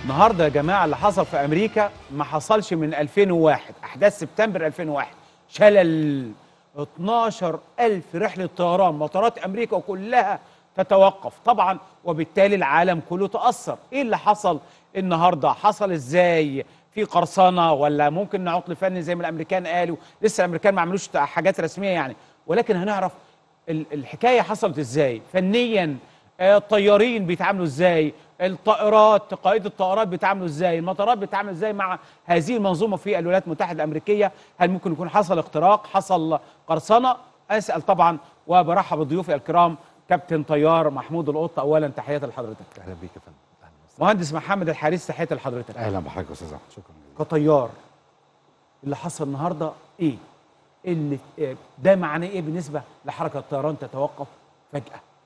النهارده يا جماعه اللي حصل في امريكا ما حصلش من 2001 احداث سبتمبر 2001 شلل 12000 رحله طيران مطارات امريكا كلها تتوقف طبعا وبالتالي العالم كله تاثر ايه اللي حصل النهارده حصل ازاي في قرصنه ولا ممكن عطل فني زي ما الامريكان قالوا لسه الامريكان ما عملوش حاجات رسميه يعني ولكن هنعرف ال- الحكايه حصلت ازاي فنيا آه، الطيارين بيتعاملوا ازاي الطائرات قائد الطائرات بيتعاملوا ازاي المطارات بتتعامل ازاي مع هذه المنظومه في الولايات المتحده الامريكيه هل ممكن يكون حصل اختراق حصل قرصنه اسال طبعا وبرحب بضيوفي الكرام كابتن طيار محمود القط اولا تحياتي لحضرتك اهلا بيك يا فندم اهلا وسهلا مهندس محمد الحارس تحياتي لحضرتك اهلا بحضرتك يا استاذ احمد شكرا جزيلا كطيار اللي حصل النهارده ايه اللي آه، ده معناه ايه بالنسبه لحركه الطيران تتوقف فجاه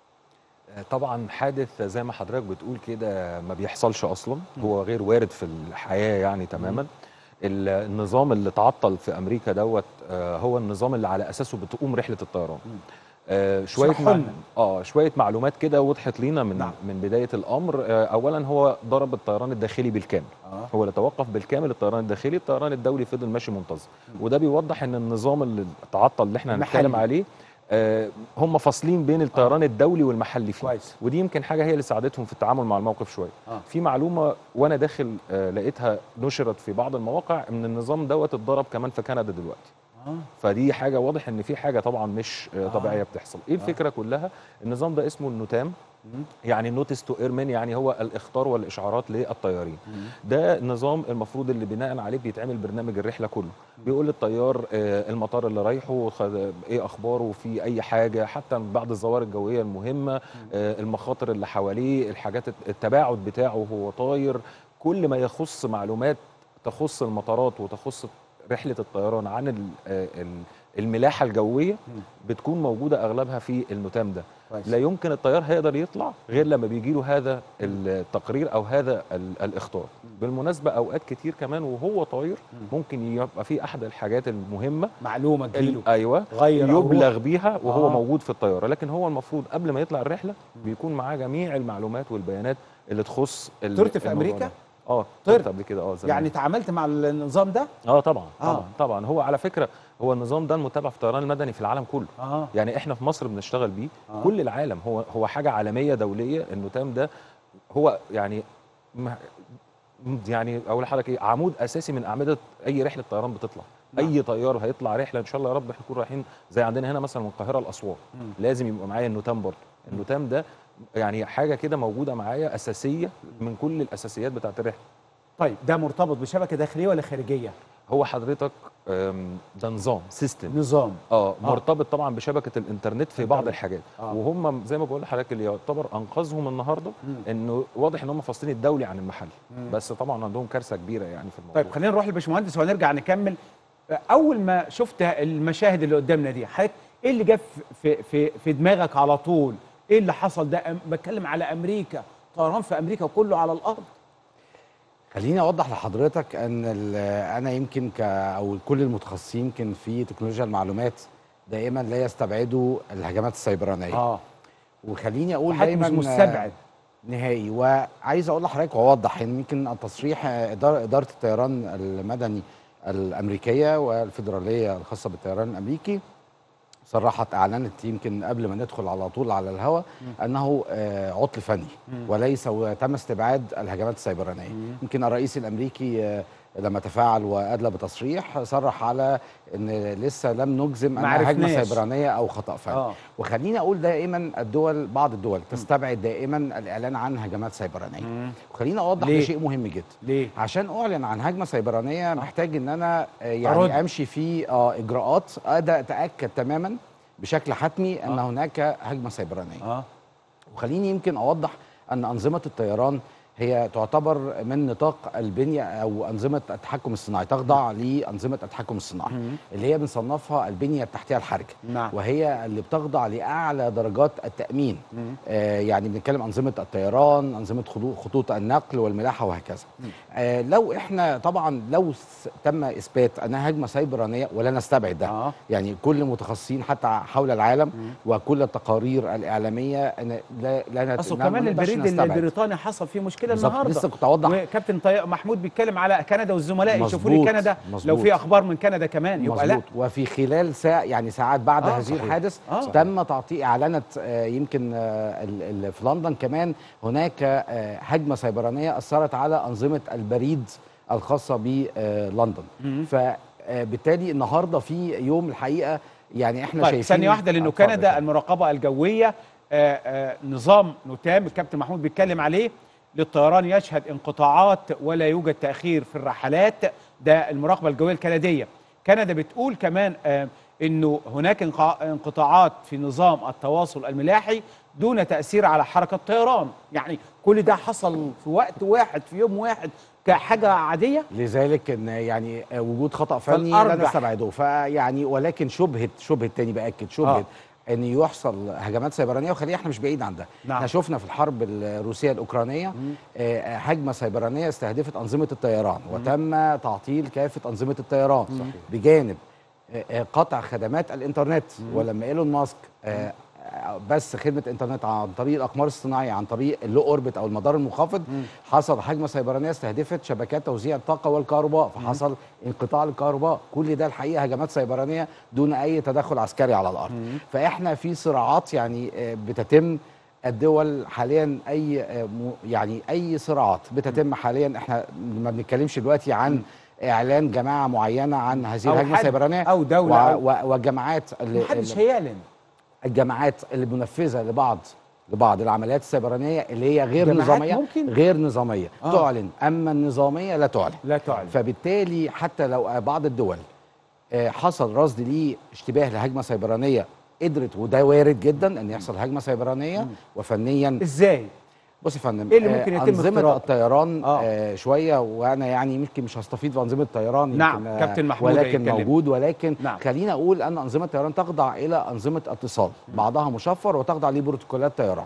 آه، طبعا حادث زي ما حضرتك بتقول كده ما بيحصلش اصلا هو غير وارد في الحياه يعني تماما ال- النظام اللي تعطل في امريكا دوت آه، هو النظام اللي على اساسه بتقوم رحله الطيران آه شويه اشرحوا لنا. اه شويه معلومات كده وضحت لينا من نعم. من بدايه الامر آه اولا هو ضرب الطيران الداخلي بالكامل آه. هو اللي توقف بالكامل الطيران الداخلي الطيران الدولي فضل ماشي منتظم وده بيوضح ان النظام اللي تعطل اللي احنا هنتكلم المحلي. عليه آه هم فاصلين بين الطيران الدولي والمحلي فيه كويس. ودي يمكن حاجه هي اللي ساعدتهم في التعامل مع الموقف شويه آه. في معلومه وانا داخل آه لقيتها نشرت في بعض المواقع ان النظام دوت اتضرب كمان في كندا دلوقتي آه. فدي حاجه واضح ان في حاجه طبعا مش آه. آه. طبيعيه بتحصل ايه الفكره كلها النظام ده اسمه النوتام يعني نوتس تو ايرمن يعني هو الاخطار والاشعارات للطيارين ده نظام المفروض اللي بناء عليه بيتعمل برنامج الرحله كله بيقول للطيار آه، المطار اللي رايحه خد- ايه اخباره في اي حاجه حتى بعد الظواهر الجويه المهمه آه، المخاطر اللي حواليه الحاجات الت- التباعد بتاعه وهو طاير كل ما يخص معلومات تخص المطارات وتخص رحله الطيران عن ال- آه، ال- الملاحه الجويه بتكون موجوده اغلبها في النوتام ده كويس. لا يمكن الطيار هيقدر يطلع غير لما بيجي له هذا التقرير او هذا ال- الاخطار بالمناسبه اوقات كتير كمان وهو طاير ممكن يبقى في احد الحاجات المهمه معلومه ال- تجيله ايوه غير أو يبلغ روح. بيها وهو آه. آه. موجود في الطياره لكن هو المفروض قبل ما يطلع الرحله بيكون معاه جميع المعلومات والبيانات اللي تخص ال- طرت في الموضوع أمريكا؟ ده. اه طرت. طرت قبل كده اه زمان. يعني تعاملت مع النظام ده اه طبعا آه. طبعا طبعا هو على فكره هو النظام ده المتابع في الطيران المدني في العالم كله اه يعني احنا في مصر بنشتغل بيه آه. آه. كل العالم هو هو حاجه عالميه دوليه النوتام ده هو يعني م- يعني اقول لحضرتك ايه عمود اساسي من اعمده اي رحله طيران بتطلع نعم. اي طيار هيطلع رحله ان شاء الله يا رب نكون رايحين زي عندنا هنا مثلا من القاهره لاسوان مم. لازم يبقى معايا النوتام برضه النوتام ده يعني حاجه كده موجوده معايا اساسيه من كل الاساسيات بتاعت الرحله طيب ده مرتبط بشبكه داخليه ولا خارجيه هو حضرتك أم، ده نظام سيستم نظام اه مرتبط طبعا بشبكه الانترنت في بعض إنترنت. الحاجات آه. آه. وهم زي ما بقول لحضرتك اللي يعتبر انقذهم النهارده مم. انه واضح ان هم فاصلين الدولي عن المحلي مم. بس طبعا عندهم كارثه كبيره يعني في الموضوع طيب خلينا نروح للباشمهندس وهنرجع نكمل اول ما شفت المشاهد اللي قدامنا دي حضرتك ايه اللي جه في في في دماغك على طول ايه اللي حصل ده أم- بتكلم على امريكا طيران في امريكا كله على الارض خليني اوضح لحضرتك ان ال- انا يمكن ك او كل المتخصصين يمكن في تكنولوجيا المعلومات دائما لا يستبعدوا الهجمات السيبرانيه اه وخليني اقول وحضرتك دايما مش مستبعد نهائي وعايز اقول لحضرتك واوضح ان يمكن التصريح اداره إدارة الطيران المدني الامريكيه والفيدراليه الخاصه بالطيران الامريكي صرحت اعلنت يمكن قبل ما ندخل على طول على الهواء انه آه، عطل فني وليس وتم استبعاد الهجمات السيبرانيه يمكن الرئيس الامريكي آه، لما تفاعل وادلى بتصريح صرح على ان لسه لم نجزم ما انها هجمه عرفناش. سيبرانيه او خطا فني آه. وخليني اقول دائما الدول بعض الدول تستبعد دائما الاعلان عن هجمات سيبرانيه وخليني اوضح ليه؟ ده شيء مهم جدا ليه عشان اعلن عن هجمه سيبرانيه محتاج ان انا آه، أرد. يعني امشي في آه، اجراءات اقدر اتاكد تماما بشكل حتمي ان آه. هناك هجمه سيبرانيه اه وخليني يمكن اوضح ان انظمه الطيران هي تعتبر من نطاق البنيه او انظمه التحكم الصناعي تخضع لانظمه التحكم الصناعي اللي هي بنصنفها البنيه التحتيه الحرجه نعم. وهي اللي بتخضع لاعلى درجات التامين آه يعني بنتكلم انظمه الطيران انظمه خطو- خطوط النقل والملاحه وهكذا آه لو احنا طبعا لو س- تم اثبات انها هجمه سيبرانيه ولا نستبعد ده آه. يعني كل المتخصصين حتى حول العالم وكل التقارير الاعلاميه أن لا لا نت- اصل لا- كمان ما نقدرش البريد نستبعد. البريطاني حصل فيه مشكله بالظبط. النهارده لسه كنت اوضح وكابتن طي... محمود بيتكلم على كندا والزملاء يشوفوا لي مظبوط، كندا لو مظبوط. في اخبار من كندا كمان يبقى لا مظبوط وفي خلال ساعة يعني ساعات بعد آه، هذه صحيح. الحادث آه. تم تعطيل اعلنت آه، يمكن آه، ال- ال- في لندن كمان هناك آه، هجمه سيبرانيه اثرت على انظمه البريد الخاصه بلندن فبالتالي النهارده في يوم الحقيقه يعني احنا طيب شايفين ثانية واحدة لأنه اتفضل كندا يا فندم. المراقبة الجوية آه، آه، نظام نتام الكابتن محمود بيتكلم عليه للطيران يشهد انقطاعات ولا يوجد تأخير في الرحلات ده المراقبة الجوية الكندية كندا بتقول كمان آه، انه هناك انقا- انقطاعات في نظام التواصل الملاحي دون تأثير على حركة الطيران يعني كل ده حصل في وقت واحد في يوم واحد كحاجة عادية لذلك ان يعني وجود خطا فني لا فالأرجح. نستبعده فيعني ولكن شبهه شبهه تاني باكد شبهه آه. ان يحصل هجمات سيبرانيه وخلينا احنا مش بعيد عن ده نعم. احنا شفنا في الحرب الروسيه الاوكرانيه آه، هجمه سيبرانيه استهدفت انظمه الطيران وتم تعطيل كافه انظمه الطيران صحيح. بجانب آه، آه، قطع خدمات الانترنت ولما ايلون ماسك آه، آه، بس خدمه انترنت عن طريق الاقمار الصناعيه عن طريق اللو اوربت او المدار المنخفض حصل هجمه سيبرانيه استهدفت شبكات توزيع الطاقه والكهرباء فحصل انقطاع للكهرباء كل ده الحقيقه هجمات سيبرانيه دون اي تدخل عسكري على الارض فاحنا في صراعات يعني آه، بتتم الدول حاليا اي آه، م- يعني اي صراعات بتتم حاليا احنا ما بنتكلمش دلوقتي عن اعلان جماعه معينه عن هذه أو الهجمه حد السيبرانيه أو دولة وع- أو- وع- والجماعات اللي محدش اللي- هيعلن الجماعات اللي منفذه لبعض لبعض العمليات السيبرانيه اللي هي غير جماعات نظاميه ممكن؟ غير نظاميه آه. آه. تعلن اما النظاميه لا تعلن لا تعلن فبالتالي حتى لو بعض الدول آه، حصل رصد ليه اشتباه لهجمه سيبرانيه قدرت وده وارد جدا ان يحصل هجمه سيبرانيه وفنيا ازاي بص يا فندم إيه اللي آه، ممكن يتم انظمه اختراقه؟ الطيران آه. آه. شويه وانا يعني يمكن مش هستفيد في انظمه الطيران نعم، يمكن، آه، كابتن محمود ولكن هيتكلم. موجود ولكن نعم. خلينا اقول ان انظمه الطيران تخضع الى انظمه اتصال بعضها مشفر وتخضع لبروتوكولات طيران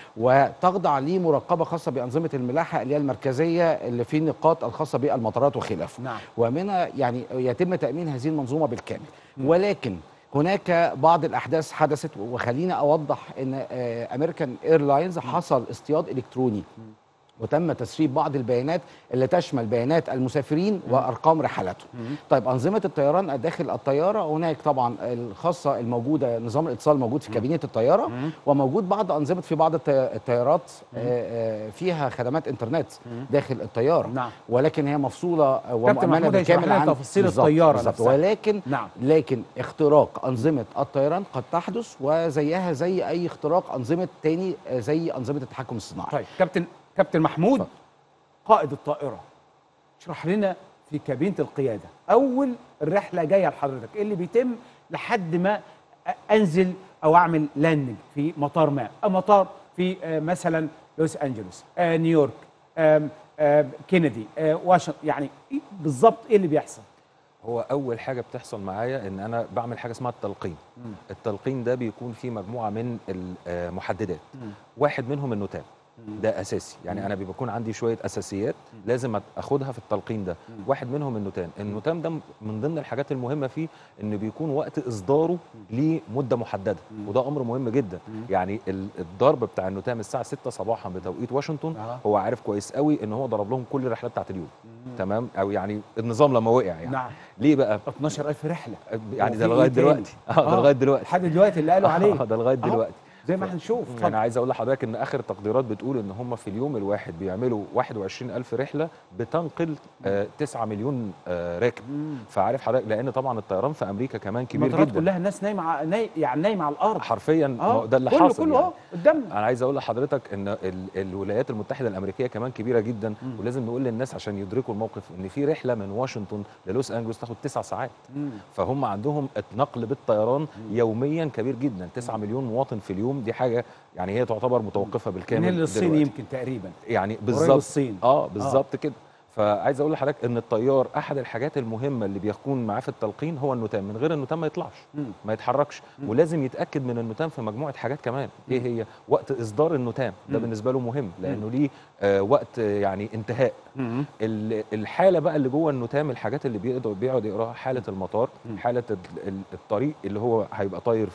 وتخضع لمراقبه خاصه بانظمه الملاحه اللي هي المركزيه اللي في النقاط الخاصه بالمطارات وخلافه نعم. ومنها يعني يتم تامين هذه المنظومه بالكامل ولكن هناك بعض الاحداث حدثت وخلينا اوضح ان امريكان ايرلاينز حصل اصطياد الكتروني وتم تسريب بعض البيانات اللي تشمل بيانات المسافرين وارقام رحلاتهم. طيب انظمه الطيران داخل الطياره هناك طبعا الخاصه الموجوده نظام الاتصال موجود في كابينه الطياره وموجود بعض انظمه في بعض الطي- الطيارات آه، آه، فيها خدمات انترنت داخل الطياره نعم. ولكن هي مفصوله ومؤمنه محمود هيشرح بالكامل لنا عن تفاصيل بالظبط، الطيارة بالظبط. نفسها. ولكن نعم. لكن اختراق انظمه الطيران قد تحدث وزيها زي اي اختراق انظمه تاني آه، زي انظمه التحكم الصناعي طيب كابتن كابتن محمود اتفضل. قائد الطائره اشرح لنا في كابينه القياده اول الرحله جايه لحضرتك ايه اللي بيتم لحد ما أ- انزل او اعمل لاندنج في مطار ما أو مطار في آه، مثلا لوس انجلوس آه، نيويورك آم، آم، كينيدي آه، واشنطن يعني إيه بالظبط ايه اللي بيحصل هو اول حاجه بتحصل معايا ان انا بعمل حاجه اسمها التلقين التلقين ده بيكون فيه مجموعه من المحددات واحد منهم النوتام ده اساسي يعني انا بيكون عندي شويه اساسيات لازم اخدها في التلقين ده واحد منهم النوتام النوتام ده من ضمن الحاجات المهمه فيه ان بيكون وقت اصداره لمده محدده وده امر مهم جدا يعني ال- الضرب بتاع النوتام الساعه 6 صباحا بتوقيت واشنطن آه. هو عارف كويس قوي ان هو ضرب لهم كل الرحلات بتاعت اليوم تمام او يعني النظام لما وقع يعني نعم ليه بقى 12000 رحله يعني ده وفي لغايه إيه تاني؟ دلوقتي اه ده لغايه دلوقتي لحد دلوقتي اللي قالوا عليه اه ده لغايه أهو. دلوقتي زي ما هنشوف انا اتفضل. عايز اقول لحضرتك ان اخر التقديرات بتقول ان هم في اليوم الواحد بيعملوا 21000 رحله بتنقل آه 9 مليون آه راكب فعارف حضرتك لان طبعا الطيران في امريكا كمان كبير المطارات جدا كلها الناس نايمه ع- ناي... يعني نايمه على الارض حرفيا ما اه هو ده اللي كله حاصل كله يعني. اه قدامنا انا عايز اقول لحضرتك ان ال- الولايات المتحده الامريكيه كمان كبيره جدا ولازم نقول للناس عشان يدركوا الموقف ان في رحله من واشنطن للوس انجلوس تاخد تسع ساعات فهم عندهم النقل بالطيران يوميا كبير جدا 9 مليون مواطن في اليوم دي حاجه يعني هي تعتبر متوقفه بالكامل من الصين دلوقتي. يمكن تقريبا يعني قريب بالظبط الصين اه بالظبط كده فعايز اقول لحضرتك ان الطيار احد الحاجات المهمه اللي بيكون معاه في التلقين هو النوتام من غير النوتام ما يطلعش مم. ما يتحركش ولازم يتاكد من النوتام في مجموعه حاجات كمان ايه هي وقت اصدار النوتام ده مم. بالنسبه له مهم لانه ليه آه وقت آه، يعني انتهاء ال- الحاله بقى اللي جوه النوتام الحاجات اللي بيقدر بيقعد يقراها حاله المطار حاله ال- ال- الطريق اللي هو هيبقى طاير فيه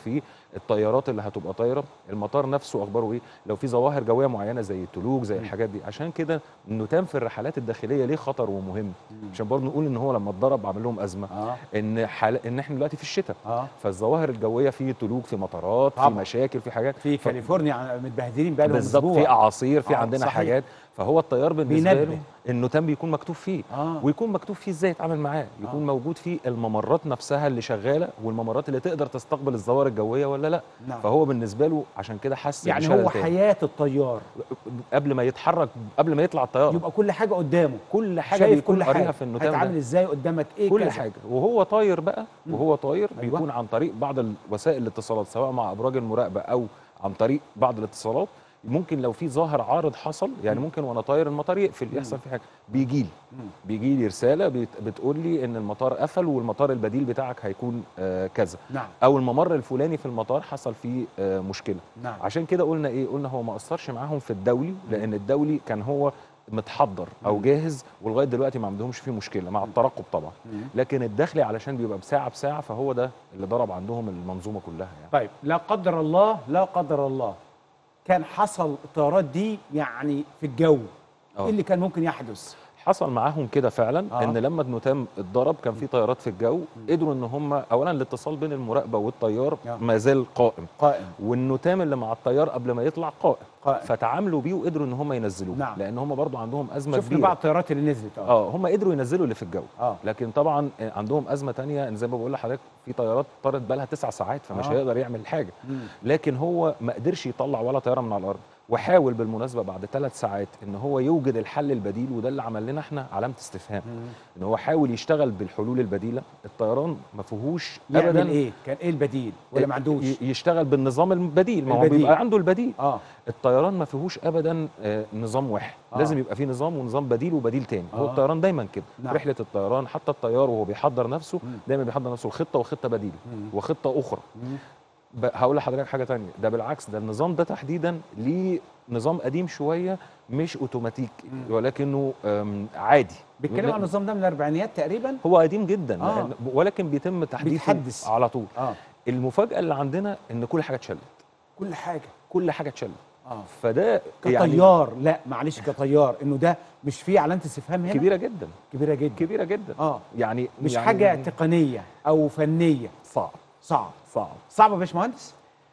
الطيارات اللي هتبقى طايره المطار نفسه اخباره ايه لو في ظواهر جويه معينه زي التلوج زي الحاجات دي عشان كده النتام في الرحلات الداخليه ليه خطر ومهم عشان برضه نقول ان هو لما اتضرب عمل لهم ازمه اه ان حال... ان احنا دلوقتي في الشتاء اه فالظواهر الجويه في تلوج في مطارات في طبعا. مشاكل في حاجات في ف- كاليفورنيا متبهدلين بقى لهم بالظبط اسبوع في اعاصير في آه، عندنا صحيح. حاجات فهو الطيار بالنسبه بينبه. له النتام بيكون مكتوب فيه اه ويكون مكتوب فيه ازاي يتعامل معاه يكون آه. موجود فيه الممرات نفسها اللي شغاله والممرات اللي تقدر تستقبل الظواهر الجويه ولا لا نعم فهو بالنسبه له عشان كده حس يعني بشلل هو تاني. حياه الطيار قبل ما يتحرك قبل ما يطلع الطياره يبقى كل حاجه قدامه كل حاجه شايف بيكون كل قاريها حاجه في النتام هتعامل ده ازاي قدامك ايه كل كذا. حاجه وهو طاير بقى مم. وهو طاير أيوة. بيكون عن طريق بعض وسائل الاتصالات سواء مع ابراج المراقبه او عن طريق بعض الاتصالات ممكن لو في ظاهر عارض حصل يعني مم. ممكن وانا طاير المطار يقفل مم. يحصل في حاجه بيجي لي مم. بيجي لي رساله بت- بتقول لي ان المطار قفل والمطار البديل بتاعك هيكون آه كذا نعم او الممر الفلاني في المطار حصل فيه آه مشكله نعم عشان كده قلنا ايه قلنا هو ما اثرش معاهم في الدولي لان الدولي كان هو متحضر او مم. جاهز ولغايه دلوقتي ما عندهمش فيه مشكله مع الترقب طبعا مم. لكن الداخلي علشان بيبقى بساعه بساعه فهو ده اللي ضرب عندهم المنظومه كلها يعني طيب لا قدر الله لا قدر الله كان حصل الطيارات دي يعني في الجو آه. ايه اللي كان ممكن يحدث حصل معاهم كده فعلا آه. آه. ان لما النتام اتضرب كان في طيارات في الجو قدروا ان هم اولا الاتصال بين المراقبه والطيار آه. ما زال قائم قائم والنتام اللي مع الطيار قبل ما يطلع قائم قائم فتعاملوا بيه وقدروا ان هم ينزلوه نعم. لان هم برضو عندهم ازمه شفنا كبيره بعض الطيارات اللي نزلت اه اه هم قدروا ينزلوا اللي في الجو اه لكن طبعا عندهم ازمه تانية ان زي ما بقول لحضرتك في طيارات طارت بقى لها تسع ساعات فمش آه. هيقدر يعمل حاجه مم. لكن هو ما قدرش يطلع ولا طياره من على الارض وحاول بالمناسبه بعد ثلاث ساعات ان هو يوجد الحل البديل وده اللي عمل لنا احنا علامه استفهام مم. ان هو حاول يشتغل بالحلول البديله الطيران ما فيهوش يعمل ابدا ايه كان ايه البديل ولا ما عندوش ي- يشتغل بالنظام البديل ما هو البديل. بيبقى عنده البديل اه الطيران ما فيهوش ابدا آه، نظام واحد آه. آه. لازم يبقى فيه نظام ونظام بديل وبديل تاني آه. هو الطيران دايما كده نعم. نعم. رحله الطيران حتى الطيار وهو بيحضر نفسه مم. دايما بيحضر نفسه خطه وخطه بديله مم. وخطه اخرى مم. ب- هقول لحضرتك حاجه تانية ده بالعكس ده النظام ده تحديدا ليه نظام قديم شويه مش اوتوماتيك مم. ولكنه آم، عادي بيتكلم عن النظام ده من الاربعينات تقريبا هو قديم جدا آه. لأن ولكن بيتم تحديثه بيتحدث. على طول اه المفاجاه اللي عندنا ان كل حاجه اتشلت كل حاجه كل حاجه اتشلت اه فده كطيار لا معلش كطيار انه ده مش فيه علامه استفهام هنا كبيره جدا كبيره جدا كبيره جدا اه يعني مش يعني حاجه تقنيه او فنيه صعب صعب صعب صعب يا باشمهندس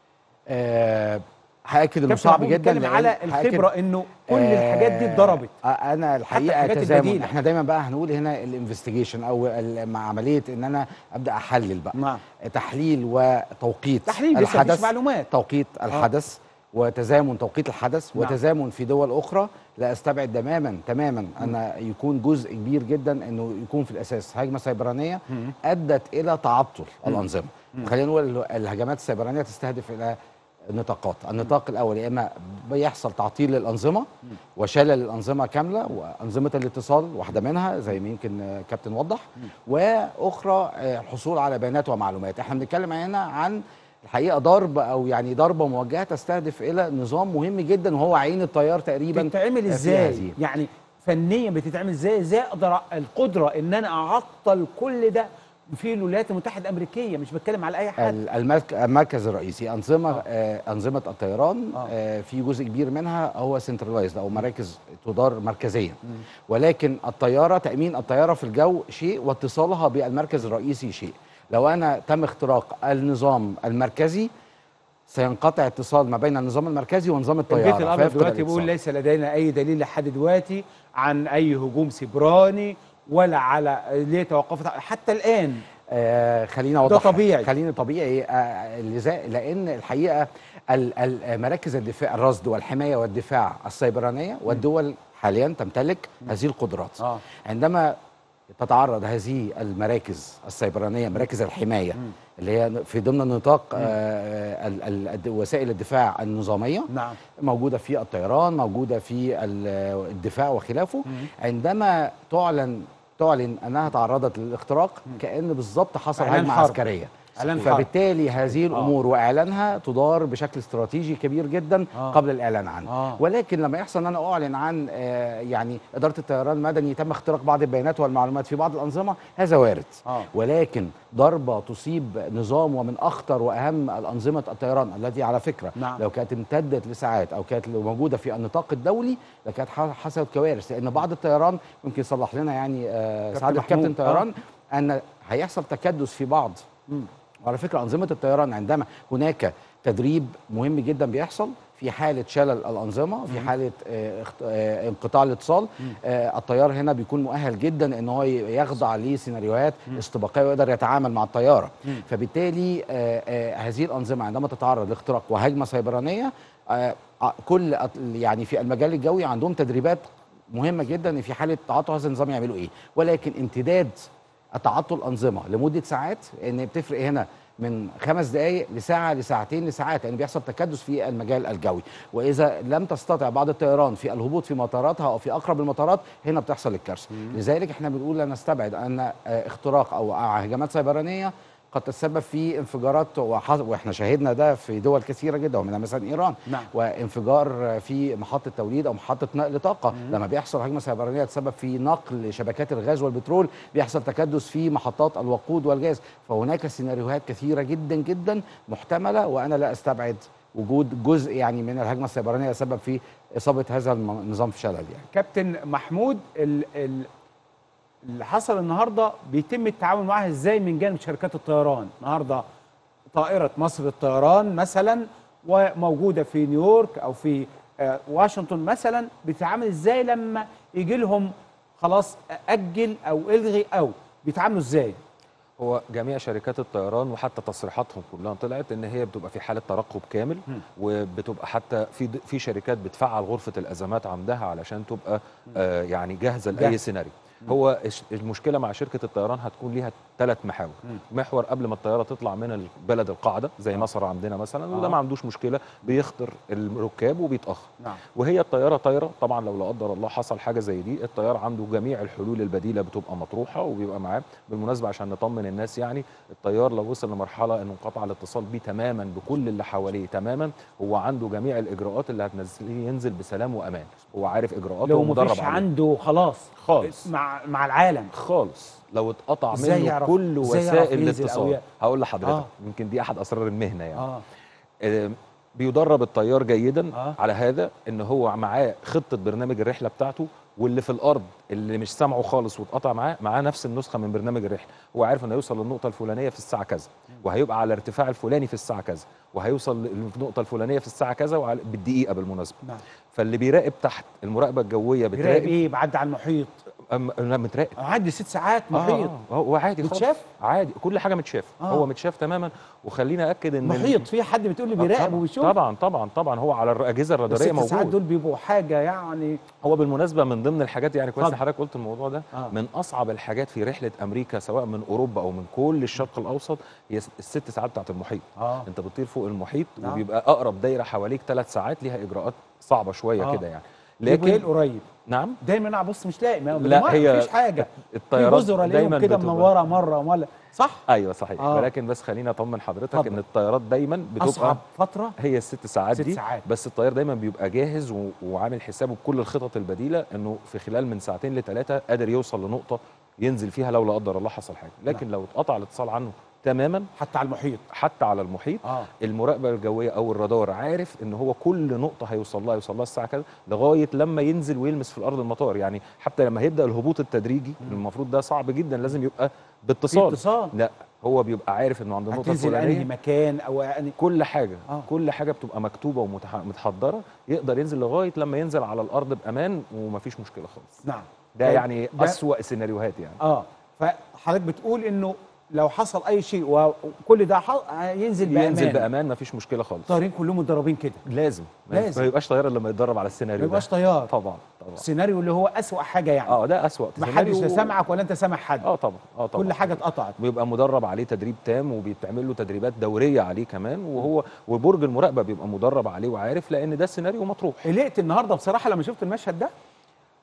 آه هاكد انه كابتن صعب أبو جدا بيتكلم لأن- على هأكد- الخبره انه كل الحاجات دي اتضربت آه انا الحقيقه الحاجات تزامن البديلة. احنا دايما بقى هنقول هنا الانفستيجيشن او ال- مع عمليه ان انا ابدا احلل بقى نعم تحليل وتوقيت تحليل بس مفيش الحدث معلومات توقيت الحدث وتزامن توقيت الحدث نعم. وتزامن في دول اخرى لا استبعد تماما تماما ان يكون جزء كبير جدا انه يكون في الاساس هجمه سيبرانيه مم. ادت الى تعطل مم. الانظمه مم. خلينا نقول الهجمات السيبرانيه تستهدف الى نطاقات النطاق الاول يا اما بيحصل تعطيل للانظمه وشلل الانظمه كامله وانظمه الاتصال واحده منها زي ما يمكن آه، كابتن وضح واخرى آه، الحصول على بيانات ومعلومات احنا بنتكلم هنا عن الحقيقه ضرب او يعني ضربه موجهه تستهدف الى نظام مهم جدا وهو عين الطيار تقريبا بتتعمل في ازاي هذه. يعني فنيا بتتعمل ازاي ازاي اقدر أ- القدره ان انا اعطل كل ده في الولايات المتحده الامريكيه مش بتكلم على اي حد ال- المرك- المركز الرئيسي انظمه آه. انظمه الطيران آه. آه. في جزء كبير منها هو سنترلايزد او مراكز تدار مركزيا ولكن الطياره تامين الطياره في الجو شيء واتصالها بالمركز الرئيسي شيء لو انا تم اختراق النظام المركزي سينقطع اتصال ما بين النظام المركزي ونظام الطياره البيت الابيض فيفقد دلوقتي بيقول الاتصال. ليس لدينا اي دليل لحد دلوقتي عن اي هجوم سيبراني ولا على ليه توقفت حتى الان آه خلينا اوضح طبيعي. خلينا طبيعي آه لذا- لان الحقيقه ال- ال- مراكز الدفاع الرصد والحمايه والدفاع السيبرانيه والدول حاليا تمتلك هذه القدرات اه عندما تتعرض هذه المراكز السيبرانيه مراكز الحمايه مم. اللي هي في ضمن نطاق آه ال- ال- الد- وسائل الدفاع النظاميه نعم موجوده في الطيران موجوده في ال- الدفاع وخلافه مم. عندما تعلن تعلن انها تعرضت للاختراق كان بالظبط حصل إعلان هجمه حرب. عسكريه إعلان حرب. فبالتالي هذه الامور واعلانها تدار بشكل استراتيجي كبير جدا آه. قبل الاعلان عنها آه. ولكن لما يحصل ان انا اعلن عن آه، يعني اداره الطيران المدني تم اختراق بعض البيانات والمعلومات في بعض الانظمه هذا وارد آه. ولكن ضربه تصيب نظام ومن اخطر واهم الانظمه الطيران التي على فكره نعم. لو كانت امتدت لساعات او كانت لو موجوده في النطاق الدولي لكانت ح- حصلت كوارث لان بعض الطيران ممكن يصلح لنا يعني آه، كابتن سعاده محمود. كابتن طيران ان هيحصل تكدس في بعض وعلى فكره انظمه الطيران عندما هناك تدريب مهم جدا بيحصل في حاله شلل الانظمه في حاله آه، اخت- آه، انقطاع الاتصال آه، الطيار هنا بيكون مؤهل جدا ان هو ي- يخضع لسيناريوهات استباقيه ويقدر يتعامل مع الطياره فبالتالي آه، آه، هذه الانظمه عندما تتعرض لاختراق وهجمه سيبرانيه آه، آه، كل أط- يعني في المجال الجوي عندهم تدريبات مهمه جدا ان في حاله تعاطل هذا النظام يعملوا ايه ولكن امتداد تعطل انظمه لمده ساعات ان بتفرق هنا من خمس دقائق لساعه لساعتين لساعات لان بيحصل تكدس في المجال الجوي واذا لم تستطع بعض الطيران في الهبوط في مطاراتها او في اقرب المطارات هنا بتحصل الكارثه لذلك احنا بنقول لا نستبعد ان آه، اختراق او هجمات سيبرانيه قد تتسبب في انفجارات وح- واحنا شاهدنا ده في دول كثيره جدا ومنها مثلا ايران نعم. وانفجار في محطه توليد او محطه نقل طاقه لما بيحصل هجمه سيبرانيه تسبب في نقل شبكات الغاز والبترول بيحصل تكدس في محطات الوقود والغاز فهناك سيناريوهات كثيره جدا جدا محتمله وانا لا استبعد وجود جزء يعني من الهجمه السيبرانيه يسبب في اصابه هذا الم- النظام في شلل يعني كابتن محمود ال ال اللي حصل النهارده بيتم التعامل معاها ازاي من جانب شركات الطيران النهارده طائره مصر للطيران مثلا وموجوده في نيويورك او في آه، واشنطن مثلا بتتعامل ازاي لما يجي لهم خلاص اجل او الغي او بيتعاملوا ازاي هو جميع شركات الطيران وحتى تصريحاتهم كلها طلعت ان هي بتبقى في حاله ترقب كامل وبتبقى حتى في في شركات بتفعل غرفه الازمات عندها علشان تبقى آه يعني جاهزه لاي جاهزة. سيناريو هو الش- المشكله مع شركه الطيران هتكون ليها ثلاث محاور محور قبل ما الطياره تطلع من البلد القاعده زي مصر عندنا مثلا وده آه. ما عندوش مشكله بيخطر الركاب وبيتاخر نعم وهي الطياره طايره طبعا لو لا قدر الله حصل حاجه زي دي الطيار عنده جميع الحلول البديله بتبقى مطروحه وبيبقى معاه بالمناسبه عشان نطمن الناس يعني الطيار لو وصل لمرحله انه انقطع الاتصال بيه تماما بكل اللي حواليه تماما هو عنده جميع الاجراءات اللي هتنزليه ينزل بسلام وامان هو عارف اجراءاته لو ومدرب مفيش عليها عنده خلاص خالص. مع مع العالم خالص لو اتقطع إزاي منه يعرف- كل إزاي يعرف وسائل ينزل أو الاتصال ي- هقول لحضرتك آه. يمكن دي احد اسرار المهنه يعني اه آه، بيدرب الطيار جيدا آه. آه. على هذا ان هو معاه خطه برنامج الرحله بتاعته واللي في الارض اللي مش سامعه خالص واتقطع معاه معاه نفس النسخه من برنامج الرحله هو عارف انه هيوصل للنقطه الفلانيه في الساعه كذا وهيبقى على ارتفاع الفلاني في الساعه كذا وهيوصل للنقطه الفلانيه في الساعه كذا وعلى بالدقيقه بالمناسبه نعم فاللي بيراقب تحت المراقبه الجويه بيراقب بتراقب ايه بعد على المحيط أم- لا متراقب عدي ست ساعات محيط آه، آه، هو عادي خالص. متشاف؟ عادي كل حاجه متشاف آه. هو متشاف تماما وخلينا اكد ان محيط في حد بتقول لي آه، بيراقب طبعاً، وبيشوف طبعا طبعا طبعا هو على الاجهزه الراداريه الست ساعات موجود دول بيبقوا حاجه يعني هو بالمناسبه من ضمن الحاجات يعني كويس إن اتفضل. حضرتك قلت الموضوع ده آه. من اصعب الحاجات في رحله امريكا سواء من اوروبا او من كل الشرق الاوسط هي الست ساعات بتاعت المحيط اه انت بتطير فوق المحيط نعم. وبيبقى اقرب دايره حواليك ثلاث ساعات ليها اجراءات صعبه شويه آه. كده يعني لكن لكن قريب نعم دايما انا ابص مش لاقي ما لا ما هي مفيش حاجه في الطيارات جزر دايما الاقيهم كده بتبقى- منوره مره ولا صح ايوه صحيح آه. ولكن بس خليني اطمن حضرتك اتفضل. ان الطيارات دايما بتبقى اصعب فتره هي الست ساعات ست دي ساعات. بس الطيار دايما بيبقى جاهز و... وعامل حسابه بكل الخطط البديله انه في خلال من ساعتين لثلاثه قادر يوصل لنقطه ينزل فيها لو لا قدر الله حصل حاجه لكن لو اتقطع الاتصال عنه تماما حتى على المحيط حتى على المحيط اه المراقبه الجويه او الرادار عارف ان هو كل نقطه هيوصل لها يوصل لها الساعه كذا لغايه لما ينزل ويلمس في الارض المطار يعني حتى لما هيبدا الهبوط التدريجي المفروض ده صعب جدا لازم يبقى في باتصال اتصال لا هو بيبقى عارف انه عند النقطه هتنزل انهي الفلانيه مكان او انهي كل حاجه آه. آه. كل حاجه بتبقى مكتوبه ومتحضره يقدر ينزل لغايه لما ينزل على الارض بامان ومفيش مشكله خالص نعم ده طيب، يعني ده- اسوا سيناريوهات يعني اه فحضرتك بتقول انه لو حصل اي شيء وكل ده ح- ينزل بامان ينزل بامان مفيش مشكله خالص الطيارين كلهم متدربين كده لازم ما لازم. ما يبقاش طيار إلا لما يتدرب على ما السيناريو ده يبقاش طيار طبعا طبعا السيناريو اللي هو اسوأ حاجه يعني اه ده اسوا ما حدش سيناريو. لا سامعك ولا انت سامع حد اه طبعا اه طبعا كل حاجه اتقطعت بيبقى مدرب عليه تدريب تام وبيتعمل له تدريبات دوريه عليه كمان وهو وبرج المراقبه بيبقى مدرب عليه وعارف لان ده سيناريو مطروح قلقت النهارده بصراحه لما شفت المشهد ده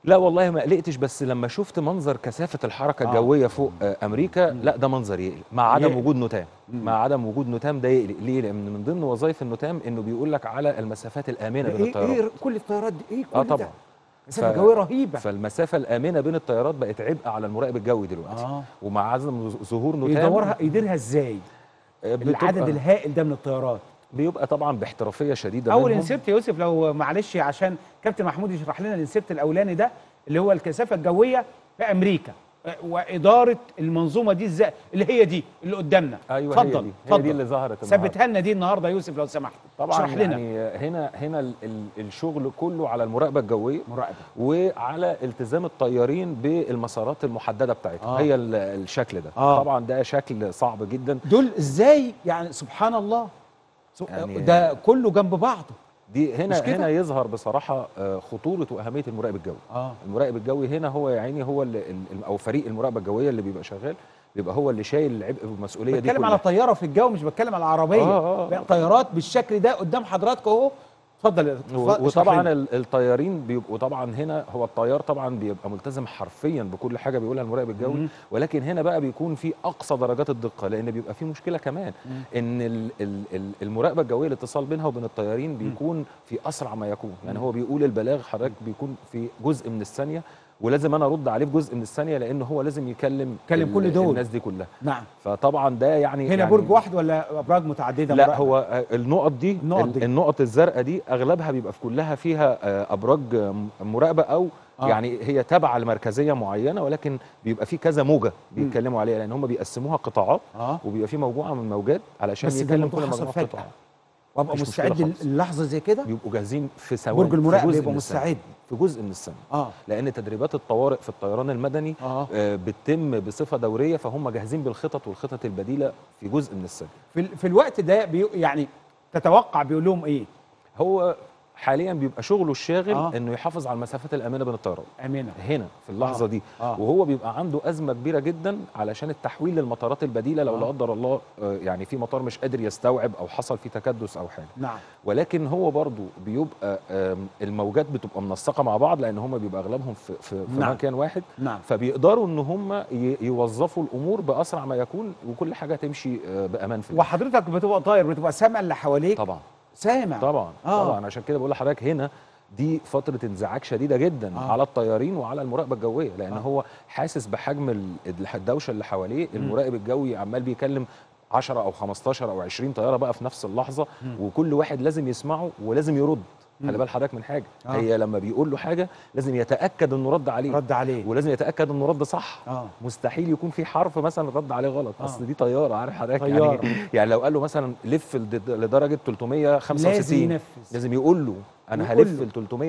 لا والله ما قلقتش بس لما شفت منظر كثافه الحركه آه. الجويه فوق آه، امريكا لا ده منظر يقلق مع عدم يقلق. وجود نتام مم. مع عدم وجود نتام ده يقلق ليه لان من ضمن وظائف النتام انه بيقول لك على المسافات الامنه بين ايه الطيارات ايه كل الطيارات دي ايه كل اه ده؟ طبعا مسافه ف- جويه رهيبه فالمسافه الامنه بين الطيارات بقت عبء على المراقب الجوي دلوقتي اه ومع عدم ظهور نتام يدورها يديرها ازاي آه، بتبقى- العدد الهائل ده من الطيارات بيبقى طبعا باحترافيه شديده اول منهم. انسبت يا يوسف لو معلش عشان كابتن محمود يشرح لنا الانسبت الاولاني ده اللي هو الكثافه الجويه في امريكا آه، واداره المنظومه دي ازاي اللي هي دي اللي قدامنا ايوه هي اتفضل دي هي دي اتفضل اللي ظهرت النهارده ثبتها لنا دي النهارده يا يوسف لو سمحت طبعا اشرح لنا يعني هنا هنا ال- ال- الشغل كله على المراقبه الجويه مراقبه وعلى التزام الطيارين بالمسارات المحدده بتاعتهم آه. آه. هي ال- الشكل ده آه. آه. طبعا ده شكل صعب جدا دول ازاي يعني سبحان الله سو- يعني- ده كله جنب بعضه دي هنا مش كده؟ هنا يظهر بصراحه آه، خطوره واهميه المراقب الجوي اه المراقب الجوي هنا هو يا عيني هو اللي ال- او فريق المراقبه الجويه اللي بيبقى شغال بيبقى هو اللي شايل العبء والمسؤوليه دي بتكلم كلها على طياره في الجو مش بتكلم على عربيه آه، آه. لا، طيارات بالشكل ده قدام حضراتكم اهو اتفضل يا- اتفضل، و- اشرح وطبعا لنا. ال- الطيارين بيبقوا طبعا هنا هو الطيار طبعا بيبقى ملتزم حرفيا بكل حاجه بيقولها المراقب الجوي مم. ولكن هنا بقى بيكون في اقصى درجات الدقه لان بيبقى في مشكله كمان مم. ان ال ال ال المراقبه الجويه الاتصال بينها وبين الطيارين بيكون في اسرع ما يكون يعني هو بيقول البلاغ حضرتك بيكون في جزء من الثانيه ولازم انا ارد عليه في جزء من الثانيه لان هو لازم يكلم يكلم ال- كل دول. الناس دي كلها نعم فطبعا ده يعني هنا يعني برج واحد ولا ابراج متعدده لا مراقبة؟ هو آه، النقط دي النقط ال- دي. النقط الزرقاء دي اغلبها بيبقى في كلها فيها آه، ابراج آه، م- مراقبه او آه. آه. يعني هي تابعه لمركزيه معينه ولكن بيبقى في كذا موجه بيتكلموا عليها لان هم بيقسموها قطاعات اه وبيبقى في مجموعه من موجات علشان بس ده يتكلم الموضوع كل حصل مجموعه فجأة. قطاع وابقى مش مستعد مشكلة خالص. اللحظه زي كده بيبقوا جاهزين في ثواني برج في المراقبه جزء يبقى من الثانية. مستعد في جزء من السنه اه لان تدريبات الطوارئ في الطيران المدني اه آه، بتتم بصفه دوريه فهم جاهزين بالخطط والخطط البديله في جزء من السنه في, ال- في الوقت ده بي يعني تتوقع بيقول لهم ايه هو حاليا بيبقى شغله الشاغل آه. آه. انه يحافظ على المسافات الامنه بين الطيارات امينه هنا في اللحظه آه. آه. دي آه. آه. وهو بيبقى عنده ازمه كبيره جدا علشان التحويل للمطارات البديله لو آه. لا قدر الله آه، يعني في مطار مش قادر يستوعب او حصل فيه تكدس او حاجه نعم ولكن هو برضو بيبقى آم، الموجات بتبقى منسقه مع بعض لان هم بيبقى اغلبهم في, في, في نعم. مكان واحد نعم فبيقدروا ان هم ي- يوظفوا الامور باسرع ما يكون وكل حاجه تمشي آه، بامان في الوقت. وحضرتك بتبقى طاير بتبقى سامع اللي حواليك طبعا سامع طبعا آه. آه. طبعا عشان كده بقول لحضرتك هنا دي فتره انزعاج شديده جدا آه. آه. على الطيارين وعلى المراقبه الجويه لان آه. آه. هو حاسس بحجم ال- الدوشه اللي حواليه المراقب الجوي عمال بيكلم 10 او 15 او 20 طياره بقى في نفس اللحظه مم. وكل واحد لازم يسمعه ولازم يرد مم. خلي بال حضرتك من حاجه آه. آه. هي لما بيقول له حاجه لازم يتاكد انه رد عليه رد عليه ولازم يتاكد انه رد صح اه مستحيل يكون في حرف مثلا رد عليه غلط آه. اصل دي طياره عارف حضرتك طيارة. يعني يعني لو قال له مثلا لف لد- لدرجه 365 لازم ينفذ لازم يقول له انا يقول هلف له. ل